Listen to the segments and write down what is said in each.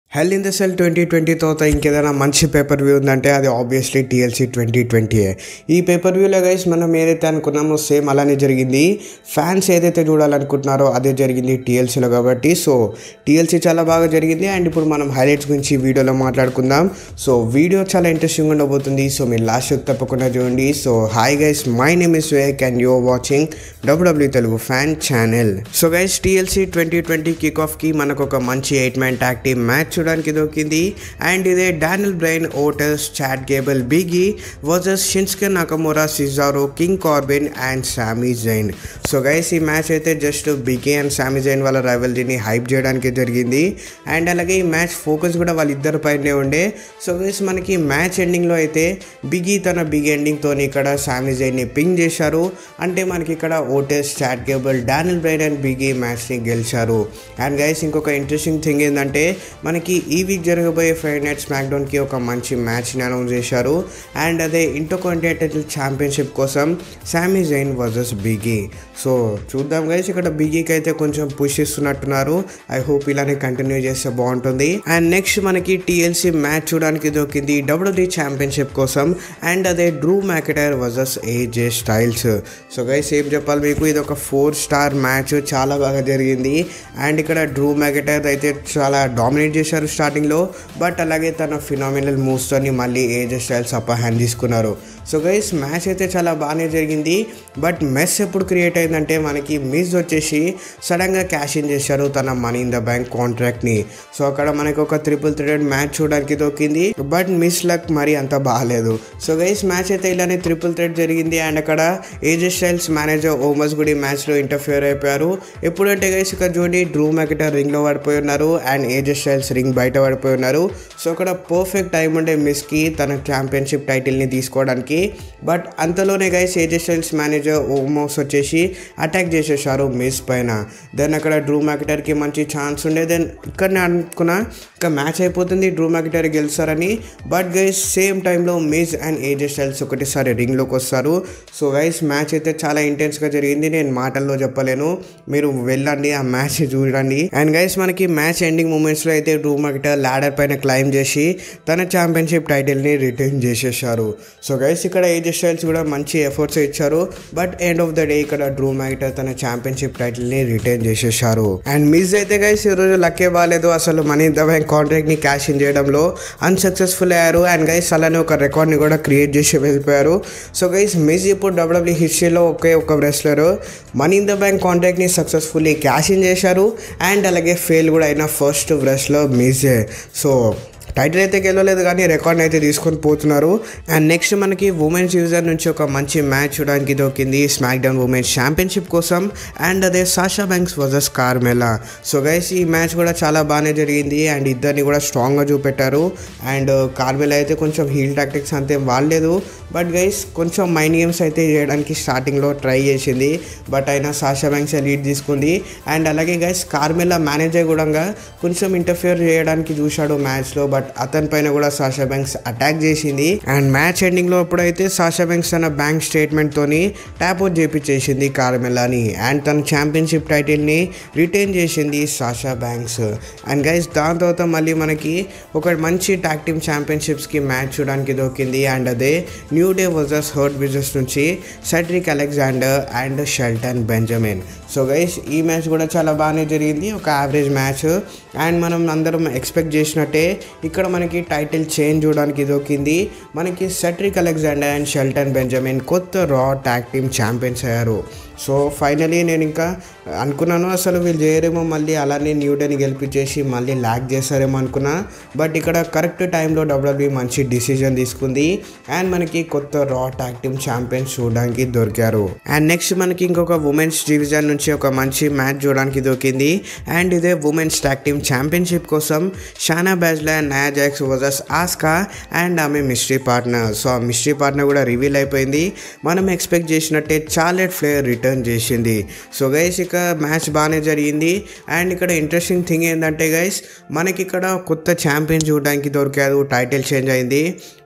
hell in the cell twenty twenty తర్వాత ఇంకేదైనా మంచి పేపర్ వ్యూ ఉందంటే అది ఆబ్వియస్లీ టీఎల్సీ ట్వంటీ ట్వంటీ ఈ పేపర్ వ్యూలో గైస్ మనం ఏదైతే అనుకున్నామో సేమ్ అలానే జరిగింది ఫ్యాన్స్ ఏదైతే చూడాలనుకుంటున్నారో అదే జరిగింది టీఎల్సీలో కాబట్టి సో టీఎల్సీ చాలా బాగా జరిగింది అండ్ ఇప్పుడు మనం హైలైట్స్ గురించి వీడియోలో మాట్లాడుకుందాం సో వీడియో చాలా ఇంట్రెస్టింగ్ ఉండబోతుంది సో మీరు లాస్ట్ తప్పకుండా చూడండి so hi guys my name is వేక్ and you're watching W W Telugu fan channel so guys TLC twenty twenty kick ఆఫ్కి మనకు ఒక మంచి eight man tag team match చూడడానికి దొరికింది అండ్ ఇదే Daniel Bryan Otis Chad Gable Big E versus Shinsuke Nakamura Cesaro King Corbin and Sami Zayn so guys ఈ match అయితే just Big E and Sami Zayn వాళ్ళ రైవల్రీని హైప్ చేయడానికి జరిగింది అండ్ అలాగే ఈ మ్యాచ్ ఫోకస్ కూడా వాళ్ళిద్దరి పైనే ఉండే సో గైస్ మనకి మ్యాచ్ ఎండింగ్లో అయితే బిగి తన బిగ్ ఎండింగ్తో ఇక్కడ సామీ జైన్ని పింగ్ చేశారు అంటే మనకి ఇక్కడ Otis Chad Gable Daniel Bryan and Big E మ్యాచ్ని గెలిచారు అండ్ గైస్ ఇంకొక ఇంట్రెస్టింగ్ థింగ్ ఏంటంటే మనకి ఈ వీక్ జరగబోయే ఫ్రైడే నైట్ స్మాక్డౌన్కి ఒక మంచి మ్యాచ్ని అనౌన్స్ చేశారు అండ్ అదే ఇంటర్కాంటినెంటల్ ఛాంపియన్షిప్ కోసం Sami Zayn versus Big E so చూద్దాం గైస్ ఇక్కడ బిగీకి అయితే కొంచెం పుష్ ఇస్తున్నట్టున్నారు ఐ హోప్ ఇలానే కంటిన్యూ చేస్తే బాగుంటుంది అండ్ నెక్స్ట్ మనకి టీఎల్సీ మ్యాచ్ చూడడానికి దొరికింది డబ్ల్యూడి ఛాంపియన్షిప్ కోసం అండ్ అదే Drew McIntyre versus AJ Styles so guys ఏం చెప్పాలి మీకు ఇది ఒక ఫోర్ స్టార్ మ్యాచ్ చాలా బాగా జరిగింది అండ్ ఇక్కడ డ్రూ మ్యాకెటైర్ అయితే చాలా డామినేట్ చేశారు స్టార్టింగ్లో బట్ అలాగే తన ఫినామినల్ మూవ్స్తోని మళ్ళీ ఏజే స్టైల్స్ అప్పర్ హ్యాండ్ తీసుకున్నారు సో గైస్ మ్యాచ్ అయితే చాలా బాగానే జరిగింది బట్ మెస్ ఎప్పుడు క్రియేట్ అయిందంటే మనకి మిస్ వచ్చేసి సడన్గా క్యాష్ ఇన్ చేశారు తన మనీ ఇన్ ద బ్యాంక్ కాంట్రాక్ట్ని సో అక్కడ మనకి ఒక త్రిపుల్ థ్రెడెడ్ మ్యాచ్ చూడడానికి దొరికింది బట్ మిస్ లక్ మరి అంత బాగాలేదు సో గైస్ మ్యాచ్ అయితే ఇలానే త్రిపుల్ థ్రెడ్ జరిగింది అండ్ అక్కడ ఏజే స్టైల్స్ మేనేజర్ ఓమస్ కూడా ఈ మ్యాచ్లో ఇంటర్ఫియర్ అయిపోయారు ఎప్పుడంటే గైస్ ఇక్కడ చూడండి డ్రూ మ్యాకెటర్ రింగ్లో పడిపోయి ఉన్నారు అండ్ ఏజే స్టైల్స్ రింగ్ బయట పడిపోయి ఉన్నారు సో అక్కడ పర్ఫెక్ట్ టైం ఉండే మిస్కి తన ఛాంపియన్షిప్ టైటిల్ని తీసుకోవడానికి బట్ అంతలోనే guys AJ Styles manager Omos వచ్చేసి అటాక్ చేసేసారు మిస్ పైన దెన్ అక్కడ డ్రూ మ్యాకెటర్కి మంచి ఛాన్స్ ఉండే దెన్ ఇక్కడ అనుకున్నా ఇంకా మ్యాచ్ అయిపోతుంది డ్రూ మ్యాకెటర్ గెలుస్తారని బట్ గైస్ సేమ్ టైంలో మిస్ అండ్ ఏజే స్టైల్స్ ఒకటిసారి రింగ్లోకి వస్తారు సో గైస్ మ్యాచ్ అయితే చాలా ఇంటెన్స్గా జరిగింది నేను మాటల్లో చెప్పలేను మీరు వెళ్ళండి ఆ మ్యాచ్ చూడండి అండ్ గైస్ మనకి మ్యాచ్ ఎండింగ్ మూమెంట్స్లో అయితే డ్రూ మ్యాకెటర్ ల్యాడర్ పైన క్లైమ్ చేసి తన ఛాంపియన్షిప్ టైటిల్ని రిటైన్ చేసేసారు సో గైస్ ఇక్కడ ఏజే స్టైల్స్ కూడా మంచి ఎఫర్ట్స్ ఇచ్చారు but end of the day ఇక్కడ డ్రూ మ్యాకెటర్ తన ఛాంపియన్షిప్ టైటిల్ని రిటైన్ చేసేసారు అండ్ మిస్ అయితే గైస్ ఈరోజు లక్కే బాగాలేదు అసలు మనీ ద బ్యాంక్ కాంట్రాక్ట్ని క్యాష్ ఇన్ చేయడంలో అన్సక్సెస్ఫుల్ అయ్యారు అండ్ గైస్ అలానే ఒక రికార్డ్ని కూడా క్రియేట్ చేసి వెళ్ళిపోయారు సో గైస్ మిస్ ఇప్పుడు డబ్ల్యూడబ్ల్యూ హిస్టరీలో ఒకే ఒక wrestler money in the bank కాంట్రాక్ట్ని సక్సెస్ఫుల్లీ క్యాష్ ఇన్ చేశారు అండ్ అలాగే ఫెయిల్ కూడా అయిన first wrestler miss so title అయితే గెలవలేదు కానీ రికార్డ్ అయితే తీసుకొని పోతున్నారు అండ్ నెక్స్ట్ మనకి ఉమెన్స్ యూజర్ నుంచి ఒక మంచి మ్యాచ్ చూడడానికి దొరికింది స్మాక్ డౌన్ ఉమెన్స్ ఛాంపియన్షిప్ కోసం అండ్ అదే Sasha Banks versus Carmella so guys ఈ మ్యాచ్ కూడా చాలా బాగానే జరిగింది అండ్ ఇద్దరిని కూడా స్ట్రాంగ్గా చూపెట్టారు అండ్ కార్మెలా అయితే కొంచెం హీల్ టాక్టిక్స్ అంతే వాడలేదు బట్ గైస్ కొంచెం మైండ్ గేమ్స్ అయితే చేయడానికి స్టార్టింగ్లో ట్రై చేసింది బట్ అయినా సాషా బ్యాంక్స్ లీడ్ తీసుకుంది అండ్ అలాగే గైస్ కార్మెలా మేనేజర్ కూడా కొంచెం ఇంటర్ఫియర్ చేయడానికి చూశాడు మ్యాచ్లో బట్ అతని పైన కూడా సాషా బ్యాంక్స్ అటాక్ చేసింది అండ్ మ్యాచ్ ఎండింగ్లో అప్పుడైతే సాషా బ్యాంక్స్ తన బ్యాంక్ స్టేట్మెంట్ తోని ట్యాప్ అవుట్ చేపించేసింది కార్మెలాని అండ్ తన ఛాంపియన్షిప్ టైటిల్ని రిటైన్ చేసింది సాషా బ్యాంక్స్ అండ్ గైస్ దాని తర్వాత మళ్ళీ మనకి ఒక మంచి టాక్ టీమ్ ఛాంపియన్షిప్స్కి మ్యాచ్ చూడడానికి దొరికింది అండ్ అదే New Day versus Hurt Business నుంచి Cedric Alexander and Shelton Benjamin so guys ఈ మ్యాచ్ కూడా చాలా బాగానే జరిగింది ఒక యావరేజ్ మ్యాచ్ అండ్ మనం అందరం ఎక్స్పెక్ట్ చేసినట్టే ఇక్కడ మనకి టైటిల్ చేంజ్ చూడడానికి దొరికింది మనకి Cedric Alexander and Shelton Benjamin కొత్త రా ట్యాగ్ టీమ్ ఛాంపియన్స్ అయ్యారు సో ఫైనలీ నేను ఇంకా అనుకున్నాను అసలు వీళ్ళు చేయరేమో మళ్ళీ అలానే న్యూ డేని గెలిపించేసి మళ్ళీ ల్యాక్ చేస్తారేమో అనుకున్నా బట్ ఇక్కడ కరెక్ట్ టైంలో డబ్ల్యూడబ్ల్యూ మంచి డిసిజన్ తీసుకుంది అండ్ మనకి కొత్త రా ట్యాగ్ టీమ్ ఛాంపియన్స్ చూడడానికి దొరికారు అండ్ నెక్స్ట్ మనకి ఇంకొక ఉమెన్స్ డివిజన్ నుంచి ఒక మంచి మ్యాచ్ చూడడానికి దొరికింది అండ్ ఇదే ఉమెన్స్ ట్యాగ్ టీమ్ ఛాంపియన్షిప్ కోసం Shayna Baszler and Nia Jax versus Asuka and ఆమె మిస్టరీ పార్ట్నర్ సో ఆ మిస్టరీ పార్ట్నర్ కూడా రివీల్ అయిపోయింది మనం ఎక్స్పెక్ట్ చేసినట్టే చార్లెట్ ఫ్లేయర్ రిటర్న్ చేసింది సో గైస్ ఇక మ్యాచ్ బాగానే జరిగింది అండ్ ఇక్కడ ఇంట్రెస్టింగ్ థింగ్ ఏంటంటే గైస్ మనకి ఇక్కడ కొత్త ఛాంపియన్ చూడడానికి దొరికారు టైటిల్ చేంజ్ అయింది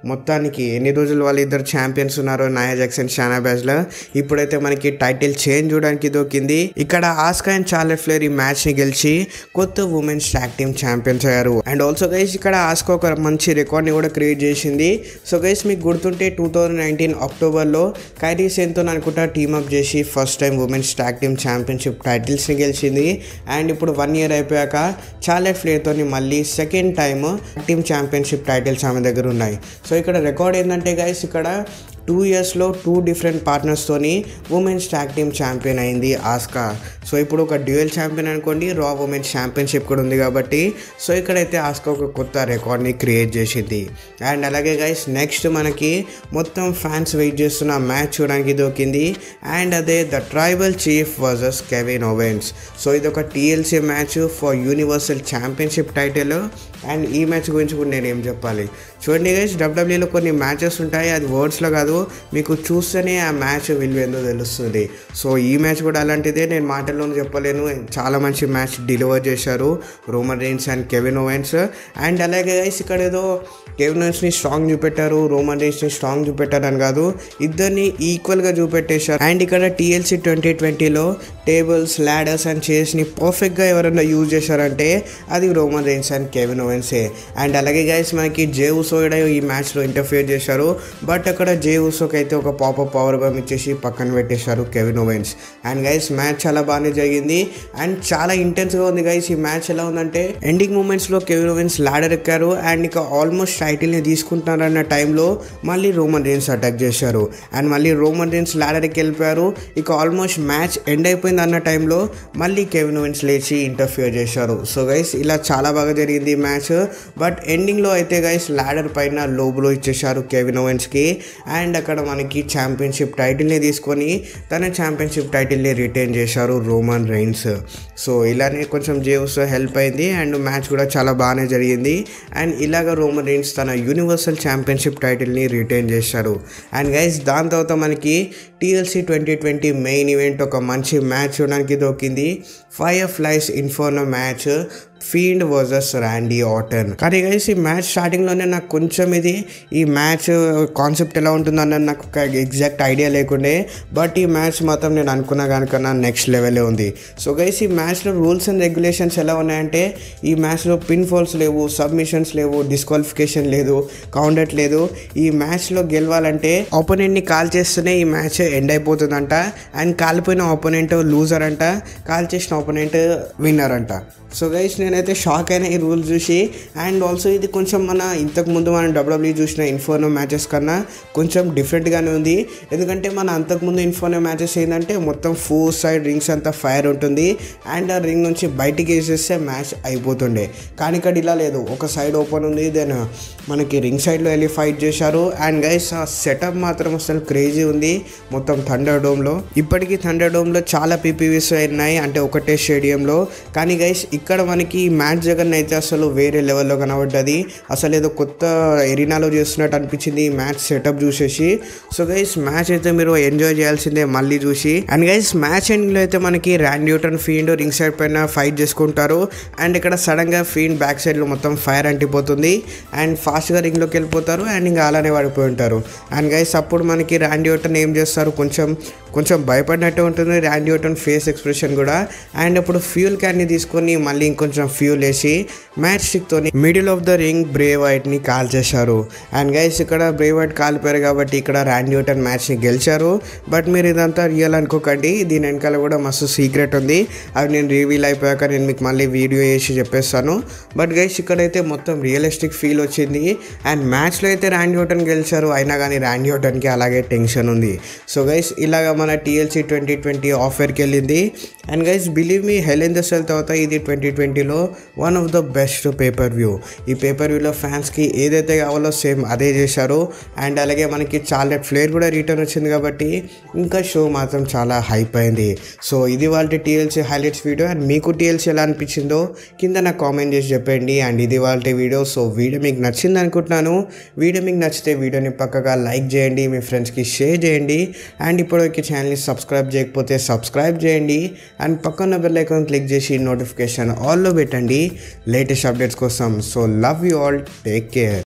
మొత్తానికి ఎన్ని రోజులు వాళ్ళిద్దరు ఛాంపియన్స్ ఉన్నారో నాయా జాక్సన్ షానా బ్యాజ్లో ఇప్పుడైతే మనకి టైటిల్ చేంజ్ చూడడానికి దొరికింది ఇక్కడ ఆస్కా అండ్ చార్లెట్ ఫ్లేర్ ఈ మ్యాచ్ ని గెలిచి కొత్త ఉమెన్స్ ట్యాగ్ టీమ్ ఛాంపియన్స్ అయ్యారు అండ్ ఆల్సో గైస్ ఇక్కడ ఆస్కా ఒక మంచి రికార్డ్ ని కూడా క్రియేట్ చేసింది సో గైస్ మీకు గుర్తుంటే టూ థౌజండ్ నైన్టీన్ అక్టోబర్లో కైరీ సేన్తో అనుకుంటా టీమప్ చేసి first time women's tag team championship టైటిల్స్ని గెలిచింది అండ్ ఇప్పుడు వన్ ఇయర్ అయిపోయాక చార్లెట్ ఫ్లేర్తోని మళ్ళీ second time team championship titles ఆమె దగ్గర ఉన్నాయి సో ఇక్కడ రికార్డ్ ఏంటంటే గైస్ ఇక్కడ టూ ఇయర్స్లో టూ డిఫరెంట్ పార్ట్నర్స్తోని ఉమెన్స్ ట్యాగ్ టీమ్ ఛాంపియన్ అయింది ఆస్కా సో ఇప్పుడు ఒక డ్యూయల్ ఛాంపియన్ అనుకోండి రా ఉమెన్స్ ఛాంపియన్షిప్ కూడా ఉంది కాబట్టి సో ఇక్కడైతే ఆస్కా ఒక కొత్త రికార్డ్ని క్రియేట్ చేసింది అండ్ అలాగే గైస్ నెక్స్ట్ మనకి మొత్తం ఫ్యాన్స్ వెయిట్ చేస్తున్న మ్యాచ్ చూడడానికి దొరికింది అండ్ అదే the tribal chief versus Kevin Owens so ఇది ఒక TLC match for universal championship title and ఈ మ్యాచ్ గురించి కూడా నేను ఏం చెప్పాలి చూడండి గైస్ డబ్ల్యూడబ్ల్యూలో కొన్ని మ్యాచెస్ ఉంటాయి అది వర్డ్స్లో కాదు మీకు చూస్తేనే ఆ మ్యాచ్ విలువ ఏందో తెలుస్తుంది సో ఈ మ్యాచ్ కూడా అలాంటిదే నేను మాటల్లో చెప్పలేను చాలా మంచి మ్యాచ్ డెలివర్ చేశారు Roman Reigns and Kevin Owens and అలాగే గైస్ ఇక్కడ ఏదో కెవిన్ ఓవెన్స్ని స్ట్రాంగ్ చూపెట్టారు రోమన్ రైన్స్ని స్ట్రాంగ్ చూపెట్టారు అని కాదు ఇద్దరిని ఈక్వల్గా చూపెట్టేశారు అండ్ ఇక్కడ టీఎల్సీ ట్వంటీ ట్వంటీలో టేబుల్స్ ల్యాడర్స్ అండ్ చైర్స్ని పర్ఫెక్ట్గా ఎవరైనా యూజ్ చేశారంటే అది రోమన్ రైన్స్ అండ్ కెవిన్ ఓవెన్సే అండ్ అలాగే గైస్ మనకి జే ఉసో కూడా ఈ మ్యాచ్లో ఇంటర్ఫియర్ చేశారు బట్ అక్కడ జే ఉసోకి అయితే ఒక పాప పవర్ బమ్ ఇచ్చేసి పక్కన పెట్టేశారు Kevin Owens and guys match చాలా బాగానే జరిగింది అండ్ చాలా ఇంటెన్స్గా ఉంది గైస్ ఈ మ్యాచ్ ఎలా ఉందంటే ఎండింగ్ మూమెంట్స్లో కెవిన్ ఓవెన్స్ లాడర్ ఎక్కారు అండ్ ఇక ఆల్మోస్ట్ టైటిల్ని తీసుకుంటున్నారన్న టైంలో మళ్ళీ రోమన్ రేన్స్ అటాక్ చేశారు అండ్ మళ్ళీ రోమన్ రేన్స్ లాడర్కి వెళ్ళిపోయారు ఇక ఆల్మోస్ట్ మ్యాచ్ ఎండ్ అయిపోయింది అన్న టైంలో మళ్ళీ కెవిన్ ఓవెన్స్ లేచి ఇంటర్ఫియర్ చేశారు సో గైస్ ఇలా చాలా బాగా జరిగింది ఈ మ్యాచ్ బట్ ఎండింగ్లో అయితే గైస్ లాడర్ పైన లోబులో ఇచ్చేశారు కెవిన్ ఓవెన్స్కి అండ్ అక్కడ మనకి ఛాంపియన్షిప్ టైటిల్ని తీసుకొని తన ఛాంపియన్షిప్ టైటిల్ని రిటైన్ చేశారు రోమన్ రైన్స్ సో ఇలానే కొంచెం జేవ్స్ హెల్ప్ అయింది అండ్ మ్యాచ్ కూడా చాలా బాగానే జరిగింది అండ్ ఇలాగ రోమన్ రైన్స్ తన యూనివర్సల్ ఛాంపియన్షిప్ టైటిల్ని రిటైన్ చేశారు అండ్ గైస్ దాని తర్వాత మనకి TLC twenty twenty main event ఒక మంచి మ్యాచ్ చూడడానికి దొరికింది fire flies inferno match Fiend versus Randy Orton కానీ గైస్ ఈ మ్యాచ్ స్టార్టింగ్లోనే నాకు కొంచెం ఇది ఈ మ్యాచ్ కాన్సెప్ట్ ఎలా ఉంటుందన్నది నాకు ఒక ఎగ్జాక్ట్ ఐడియా లేకుండే బట్ ఈ మ్యాచ్ మాత్రం నేను అనుకున్న కనుకన్నా నెక్స్ట్ లెవెలే ఉంది సో గైస్ ఈ మ్యాచ్లో రూల్స్ అండ్ రెగ్యులేషన్స్ ఎలా ఉన్నాయంటే ఈ మ్యాచ్లో పిన్ ఫాల్స్ లేవు సబ్మిషన్స్ లేవు డిస్క్వాలిఫికేషన్ లేదు కౌంటెట్ లేదు ఈ మ్యాచ్లో గెలవాలంటే ఆపోనెంట్ని కాల్ చేస్తూనే ఈ మ్యాచ్ ఎండ్ అయిపోతుందంట అండ్ కాలిపోయిన ఆపోనెంట్ లూజర్ అంట కాల్ చేసిన ఆపోనెంట్ విన్నర్ అంట సో గైస్ నేనైతే షాక్ అయిన ఈ రూల్స్ చూసి అండ్ ఆల్సో ఇది కొంచెం మన ఇంతకు ముందు మనం డబ్ల్యూడబ్ల్యూ చూసిన ఇన్ఫోనో మ్యాచెస్ కన్నా కొంచెం డిఫరెంట్గానే ఉంది ఎందుకంటే మన అంతకుముందు ఇన్ఫోనో మ్యాచెస్ ఏంటంటే మొత్తం ఫోర్ సైడ్ రింగ్స్ అంతా ఫైర్ ఉంటుంది అండ్ ఆ రింగ్ నుంచి బయటికి వేసేస్తే మ్యాచ్ అయిపోతుండే కానీ ఇక్కడ ఇలా లేదు ఒక సైడ్ ఓపెన్ ఉంది దెన్ మనకి రింగ్ సైడ్లో వెళ్ళి ఫైట్ చేశారు అండ్ గైస్ ఆ సెటప్ మాత్రం అసలు క్రేజీ ఉంది మొత్తం థండర్ డోమ్లో ఇప్పటికీ థండర్ డోమ్లో చాలా పీపీవీస్ ఉన్నాయి అంటే ఒకటే స్టేడియంలో కానీ గైస్ ఇక్కడ మనకి ఈ మ్యాచ్ జగన్ అయితే అసలు వేరే లెవెల్లో కనబడ్డది అసలు ఏదో కొత్త ఎరీనాలో చేస్తున్నట్టు అనిపించింది ఈ మ్యాచ్ సెటప్ చూసేసి సో గైస్ మ్యాచ్ అయితే మీరు ఎంజాయ్ చేయాల్సిందే మళ్ళీ చూసి అండ్ గైస్ మ్యాచ్ ఎండింగ్లో అయితే మనకి Randy Orton Fiend ring side పైన ఫైట్ చేసుకుంటారు అండ్ ఇక్కడ సడన్గా ఫీల్డ్ బ్యాక్ సైడ్లో మొత్తం ఫైర్ అంటిపోతుంది అండ్ ఫాస్ట్గా రింగ్లోకి వెళ్ళిపోతారు అండ్ ఇంకా అలానే పడిపోయి ఉంటారు అండ్ గైస్ అప్పుడు మనకి ర్యాండ్ న్యూటన్ ఏం చేస్తారు కొంచెం కొంచెం భయపడినట్టు ఉంటుంది ర్యాండ్ న్యూటన్ ఫేస్ ఎక్స్ప్రెషన్ కూడా అండ్ ఇప్పుడు ఫ్యూల్ క్యాన్ని తీసుకొని మళ్ళీ ఇంకొంచెం ఫ్యూల్ వేసి మ్యాచ్ స్టిక్తో middle of the ring Bray వైట్ని కాల్ చేశారు అండ్ గైస్ ఇక్కడ బ్రే వైట్ కాలిపోయారు కాబట్టి ఇక్కడ ర్యాండ్ న్యూటన్ మ్యాచ్ని గెలిచారు బట్ మీరు ఇదంతా రియల్ అనుకోకండి దీని వెనకాల కూడా మస్తు సీక్రెట్ ఉంది అవి నేను రివీల్ అయిపోయాక నేను మీకు మళ్ళీ వీడియో వేసి చెప్పేస్తాను బట్ గైస్ ఇక్కడైతే మొత్తం రియలిస్టిక్ ఫీల్ వచ్చింది అండ్ మ్యాచ్లో అయితే ర్యాండ్ న్యూటన్ గెలిచారు అయినా కానీ ర్యాండ్ న్యూటన్కి అలాగే టెన్షన్ ఉంది సో గైస్ ఇలాగ మన టీఎల్సీ ట్వంటీ ట్వంటీ ఆఫర్కి వెళ్ళింది and guys believe me Hell in the Cell తర్వాత ఇది ట్వంటీ ట్వంటీలో one of the best pay per view ఈ పేపర్ వ్యూలో ఫ్యాన్స్కి ఏదైతే కావాలో సేమ్ అదే చేశారు అండ్ అలాగే మనకి చాలా ఫ్లేర్ కూడా రిటర్న్ వచ్చింది కాబట్టి ఇంకా షో మాత్రం చాలా హైప్ అయింది సో ఇది వాళ్ళ టీఎల్సీ హైలైట్స్ వీడియో అండ్ మీకు టీఎల్సీ ఎలా అనిపించిందో కింద నాకు కామెంట్ చేసి చెప్పండి అండ్ ఇది వాళ్ళ వీడియో సో వీడియో మీకు నచ్చింది అనుకుంటున్నాను వీడియో మీకు నచ్చితే వీడియోని పక్కగా లైక్ చేయండి మీ ఫ్రెండ్స్కి షేర్ చేయండి అండ్ ఇప్పటివరకు ఛానల్ని సబ్స్క్రైబ్ చేయకపోతే సబ్స్క్రైబ్ చేయండి అండ్ పక్కన బెల్ ఐకాన్ క్లిక్ చేసి నోటిఫికేషన్ ఆల్లో పెట్టండి లేటెస్ట్ అప్డేట్స్ కోసం so love you all take care